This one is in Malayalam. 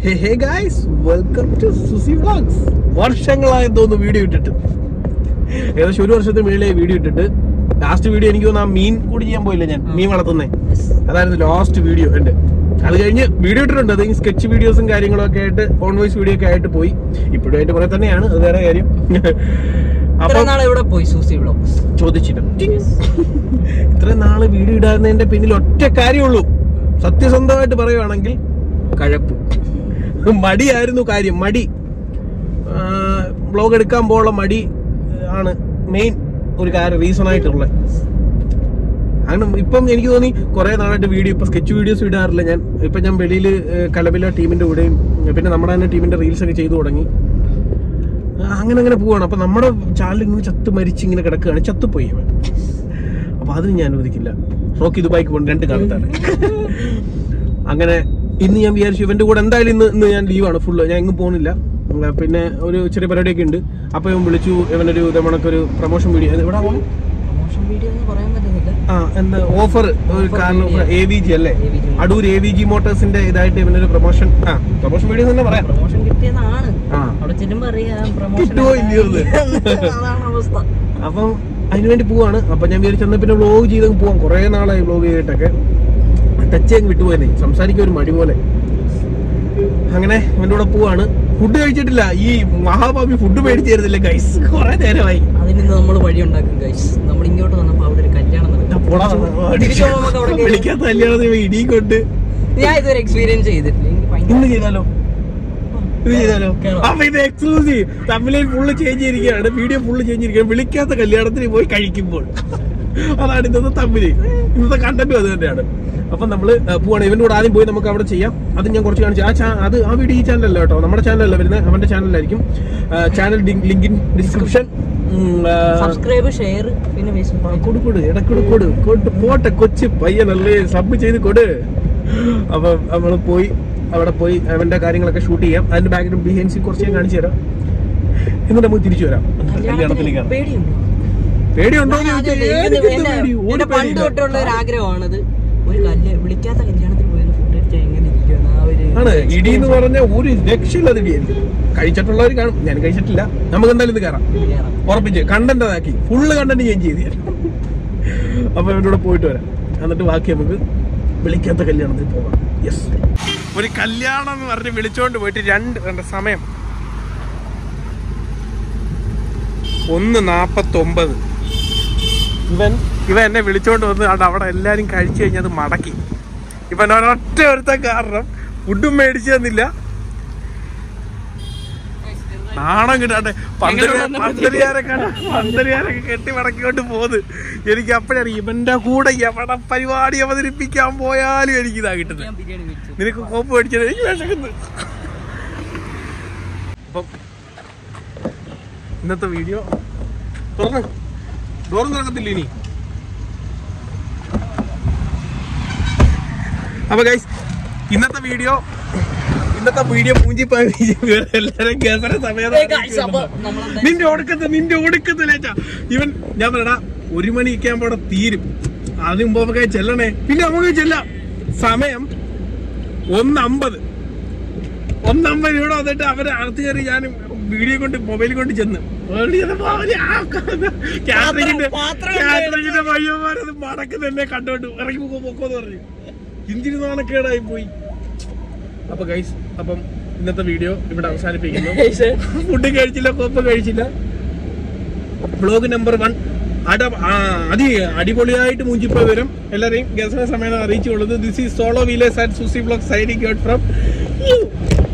Hey hey guys welcome to Susi vlogs വർഷങ്ങളായി തോന്നുന്നു വീഡിയോ ഇട്ടിട്ട് ഏകദേശം ഒരു വർഷത്തിന് മേളിലായി വീഡിയോ ഇട്ടിട്ട് ലാസ്റ്റ് വീഡിയോ എനിക്ക് തോന്നുന്നു ആ മീൻ കൂടി ചെയ്യാൻ പോയില്ല ഞാൻ മീൻ വളർത്തുന്നേ അതായിരുന്നു ലാസ്റ്റ് വീഡിയോ എന്റെ അത് കഴിഞ്ഞ് വീഡിയോ ഇട്ടിട്ടുണ്ട് അത് സ്കെച്ച് വീഡിയോസും കാര്യങ്ങളും ഒക്കെ ആയിട്ട് ഓൺ വോയിസ് വീഡിയോ ഒക്കെ ആയിട്ട് പോയി ഇപ്പോഴും അതിന്റെ പുറകെ തന്നെയാണ് അത് വേറെ കാര്യം ഇത്ര അപ്പൊ നാളെ എവിടെ പോയി സൂസി വ്ളോഗ്സ് ചോദിച്ചിട്ട് ഇത്രയും നാള് വീഡിയോ ഇടാതിന്റെ പിന്നിൽ ഒറ്റ കാര്യമുള്ളൂ സത്യസന്ധമായിട്ട് പറയുവാണെങ്കിൽ കഴപ്പ് മടിയായിരുന്നു കാര്യം മടി ബ്ലോഗ് എടുക്കാൻ പോലുള്ള മടി ആണ് മെയിൻ ഒരു കാര്യം റീസൺ ആയിട്ടുള്ളത് അങ്ങനെ ഇപ്പം എനിക്ക് തോന്നി കുറെ നാളായിട്ട് വീഡിയോ ഇപ്പൊ സ്കെച്ച് വീഡിയോസ് ഇടാറില്ല ഞാൻ ഇപ്പൊ ഞാൻ വെളിയിൽ കലബില ടീമിന്റെ കൂടെയും പിന്നെ നമ്മുടെ തന്നെ ടീമിന്റെ റീൽസ് ഒക്കെ ചെയ്തു തുടങ്ങി ആ, അങ്ങനെ അങ്ങനെ പോവാണ് അപ്പൊ നമ്മുടെ ചാനൽ ഇങ്ങനെ ചത്ത് മരിച്ച് ഇങ്ങനെ കിടക്കുകയാണ് ചത്തുപോയി അവൻ അപ്പൊ അതിന് ഞാൻ അനുവദിക്കില്ല റോക്കി ദുബായിക്ക് പോകണം രണ്ട് കാലത്താണ് അങ്ങനെ ഇന്ന് ഞാൻ വിചാരിച്ചു ഇവന്റെ കൂടെ എന്തായാലും ഇന്ന് ഇന്ന് ഞാൻ ലീവാണ് ഫുള്ള് ഞാൻ എങ്ങും പോകുന്നില്ല ഉം, പിന്നെ ഒരു ചെറിയ പരിപാടിയൊക്കെ ഉണ്ട് അപ്പൊ ഇവൻ വിളിച്ചു ഇവനൊരു ഇതേണക്കൊരു പ്രൊമോഷൻ വീഡിയോ എവിടെ പോകും പ്രൊമോഷൻ വീഡിയോ എന്ന് പറയാൻ പറ്റുന്നില്ല ആ എന്താ ഓഫർ ഒരു കാരണം video. എ വി ജി അല്ലേ AVG. Adoor A V G മോട്ടോഴ്സിന്റെ ഇതായിട്ട് ഇവനൊരു പ്രൊമോഷൻ ആ പ്രൊമോഷൻ വീഡിയോ തന്നെ പറയാം പ്രൊമോഷൻ കിട്ടിയതാണ് ആ അവിടെ ചെല്ലുമ്പോ അറിയാം പ്രൊമോഷൻ കിട്ടുമോ ഇല്ലയോ എന്ന്. അതാണ് അവസ്ഥ അപ്പം അതിനുവേണ്ടി പോവാണ് അപ്പൊ ഞാൻ വിചാരിച്ചു എന്നാ പിന്നെ വ്ലോഗ് ചെയ്ത് പോവാം കുറെ നാളായി വ്ലോഗ് ചെയ്തിട്ടൊക്കെ ടച്ച് അങ്ങ് വിട്ടുപോയനെ സംസാരിക്കാൻ ഒരു മടി പോലെ അങ്ങനെ അവൻ്റെ കൂടെ പോവാണ് ഫുഡ് കഴിച്ചിട്ടില്ല ഈ മഹാഭാവി ഫുഡ് മേടിച്ചു തരുന്നില്ല ഗൈസ് കുറെ നേരമായി അതിന് നമ്മൾ വഴി ഉണ്ടാക്കും ഗൈസ് നമ്മൾ ഇങ്ങോട്ട് വന്നപ്പോ അവിടെ ഒരു കല്യാണം നടക്കും പോടാ, തിരിച്ച് പോകുമ്പോ നമുക്ക് അവിടെ കേറാം. വിളിക്കാത്ത കല്യാണത്തിന് ഇടിയും കൊണ്ട് ഞാൻ ഇതുവരെ എക്സ്പീരിയൻസ് ചെയ്തിട്ടില്ല എനിക്ക് ഭയങ്കര ഇന്ന് ചെയ്താലോ ഇത് ചെയ്താലോ കേറാം. അപ്പൊ ഇത് എക്സ്ക്ലൂസീവ് തമ്മിലേൽ ഫുള്ള് ചേഞ്ച് ചെയ്തിരിക്കുകയാണ് വീഡിയോ ഫുള്ള് ചേഞ്ച് ചെയ്തിരിക്കുകയാണ് വിളിക്കാത്ത കല്യാണത്തിന് പോയി കഴിക്കുമ്പോൾ അതാണ് ഇന്നത്തെ തമ്മില് ഇന്നത്തെ കണ്ടന്റും അത് തന്നെയാണ് അപ്പൊ നമ്മള് ആ, പോവാണ് ഇവന്റെ കൂടെ ആദ്യം പോയി നമുക്ക് അവിടെ ചെയ്യാം അത് ഞാൻ കുറച്ച് കാണിച്ചു ആ ചാ- അത് ആ വീഡിയോ ഈ ചാനലല്ല കേട്ടോ നമ്മുടെ ചാനലല്ല വരുന്നത് അവന്റെ ചാനലായിരിക്കും channel link in description subscribe share പിന്നെ ഫേസ്ബുക്ക് കൊടു കൊടു ഇടക്കൊടു കൊടു കൊണ്ട് പോട്ടെ കൊച്ചു പയ്യനല്ലേ സബ് ചെയ്ത് കൊട് അപ്പൊ നമ്മള് പോയി അവിടെ പോയി അവന്റെ കാര്യങ്ങളൊക്കെ ഷൂട്ട് ചെയ്യാം അതിന്റെ ബാക്ക്ഗ്രൗണ്ട് ബിഹൈൻഡ് സീൻ കുറച്ച് ഞാൻ കാണിച്ചു തരാം എന്നിട്ട് നമുക്ക് തിരിച്ചു വരാം കല്യാണത്തിലേക്കാണ് പേടിയുണ്ടോ പേടിയുണ്ടോ ഞാൻ ആദ്യമല്ലേ, എനിക്ക് എന്റെ- എന്റെ പണ്ട് തൊട്ടുള്ള ഒരു ആഗ്രഹമാണത് ഒരു കല്യാണം വിളിക്കാത്ത കല്യാണത്തിന് പോയാൽ ഫുഡ് അടിച്ചാൽ എങ്ങനെ ഇരിക്കും ആ ഒരു ആണ് ഇടി എന്ന് പറഞ്ഞ ഒരു രക്ഷയില്ലാത്ത ഇടിയായിരിക്കും കഴിച്ചിട്ടുള്ളവർ കാണും ഞാൻ കഴിച്ചിട്ടില്ല നമുക്ക് എന്തായാലും ഇത് കയറാം കേറാം. ഉറപ്പിച്ച് കണ്ടന്റ് അതാക്കി ഫുള്ള് കണ്ടന്റ് ചേഞ്ച് ചെയ്ത് തരാം അപ്പൊ അവൻ്റെ കൂടെ പോയിട്ട് വരാം എന്നിട്ട് ബാക്കി നമുക്ക് വിളിക്കാത്ത കല്യാണത്തിൽ പോകാം യെസ് ഒരു കല്യാണം എന്ന് പറഞ്ഞ് വിളിച്ചോണ്ട് പോയിട്ട് രണ്ട് രണ്ട് സമയം ഒന്ന് നാപ്പത്തൊമ്പത് ഇവൻ ഇവൻ എന്നെ വിളിച്ചോണ്ട് വന്ന് അവിടെ അവിടെ എല്ലാരും കഴിച്ചു കഴിഞ്ഞത് മടക്കി ഇവൻ ഒരൊറ്റ ഒരുത്ത കാരണം ഫുഡും മേടിച്ചു തന്നില്ല നാണം കിട്ടാട്ടെ പന്തരിയാരൊക്കെ പന്തരിയാരൊക്കെ കെട്ടി മടക്കിക്കൊണ്ട് പോന്ന് എനിക്ക് അപ്പോഴാണ് ഇവന്റെ കൂടെ എവിടെ പരിപാടി അവതരിപ്പിക്കാൻ പോയാലും എനിക്ക് ഇതാ കിട്ടുന്നത് ഞാൻ ബിരിയാണി കഴിച്ചു നിനക്ക് കോപ്പ് മേടിച്ചത് എനിക്ക് വിശക്കുന്നു അപ്പം ഇന്നത്തെ വീഡിയോ തുറന്ന് ഡോറും തുറക്കത്തില്ല ഇനി അപ്പൊ ഗൈസ് ഇന്നത്തെ വീഡിയോ ഇന്നത്തെ വീഡിയോ മൂഞ്ചി പോയ എല്ലാരും ഗൾഫിലെ Hey guys, അപ്പൊ സമയത്ത് നമ്മളെന്താ- നിന്റെ ഒടുക്കത്ത് നിന്റെ ഒടുക്കത്ത് ലേറ്റാ ഇവൻ ഞാൻ പറയടാ ഒരു മണിയൊക്കെ ആകുമ്പോ അവിടെ തീരും അതിന് മുമ്പ് നമുക്ക് ചെല്ലണേ പിന്നെ നമുക്ക് ചെല്ലാം സമയം ഒന്നമ്പത് ഒന്നമ്പത് ഇവിടെ വന്നിട്ട് അവരെ അകത്ത് കയറി ഞാൻ വീഡിയോ കൊണ്ട് മൊബൈൽ കൊണ്ട് ചെന്ന് കാറ്ററിംഗിന്റെ പാത്രം കാറ്ററിംഗിന്റെ പയ്യന്മാരത് മടക്കുന്ന എന്നെ കണ്ടോണ്ട് ഇറങ്ങി പോക്കോ പോക്കോന്ന് പറഞ്ഞു ഇന്തിരി നാണക്കേടായി പോയി അപ്പൊ ഗൈസ് അപ്പം ഇന്നത്തെ വീഡിയോ ഇവിടെ അവസാനിപ്പിക്കുന്നു ഫുഡും കഴിച്ചില്ല കോപ്പും കഴിച്ചില്ല ബ്ലോഗ് നമ്പർ വൺ അട ആ, അതി അടിപൊളിയായിട്ട് മൂഞ്ചിപ്പോയി വരും എല്ലാരെയും ഗസന സമയം അറിയിച്ചുകൊള്ളുന്നത് this is solo wheelers and Susi blog signing out from U